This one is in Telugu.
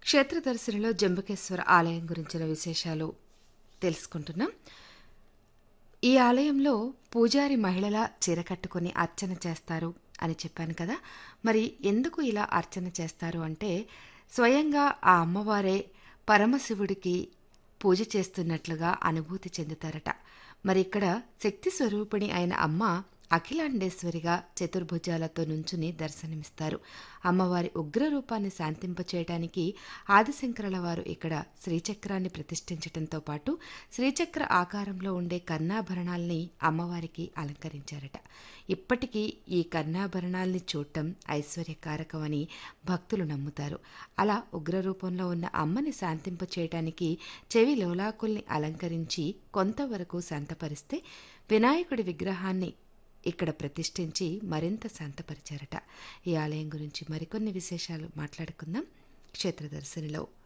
క్షేత్రదర్శినిలో జంబుకేశ్వర ఆలయం గురించిన విశేషాలు తెలుసుకుంటున్నాం ఈ ఆలయంలో పూజారి మహిళల చీర కట్టుకొని అర్చన చేస్తారు అని చెప్పాను కదా మరి ఎందుకు ఇలా అర్చన చేస్తారు అంటే స్వయంగా ఆ అమ్మవారే పరమశివుడికి పూజ చేస్తున్నట్లుగా అనుభూతి చెందుతారట మరి ఇక్కడ శక్తి స్వరూపిణి అయిన అమ్మ అఖిలాండేశ్వరిగా చతుర్భుజాలతో నుంచుని దర్శనమిస్తారు అమ్మవారి ఉగ్ర రూపాన్ని శాంతింపచేయడానికి ఆదిశంకరుల వారు ఇక్కడ శ్రీచక్రాన్ని ప్రతిష్ఠించటంతో పాటు శ్రీచక్ర ఆకారంలో ఉండే కర్ణాభరణాల్ని అమ్మవారికి అలంకరించారట ఇప్పటికీ ఈ కర్ణాభరణాల్ని చూడటం ఐశ్వర్యకారకమని భక్తులు నమ్ముతారు అలా ఉగ్ర రూపంలో ఉన్న అమ్మని శాంతింపచేయటానికి చెవి లోలాకుల్ని అలంకరించి కొంతవరకు శాంతపరిస్తే వినాయకుడి విగ్రహాన్ని ఇక్కడ ప్రతిష్ఠించి మరింత శాంతపరిచారట ఈ ఆలయం గురించి మరికొన్ని విశేషాలు మాట్లాడుకుందాం క్షేత్రదర్శనిలో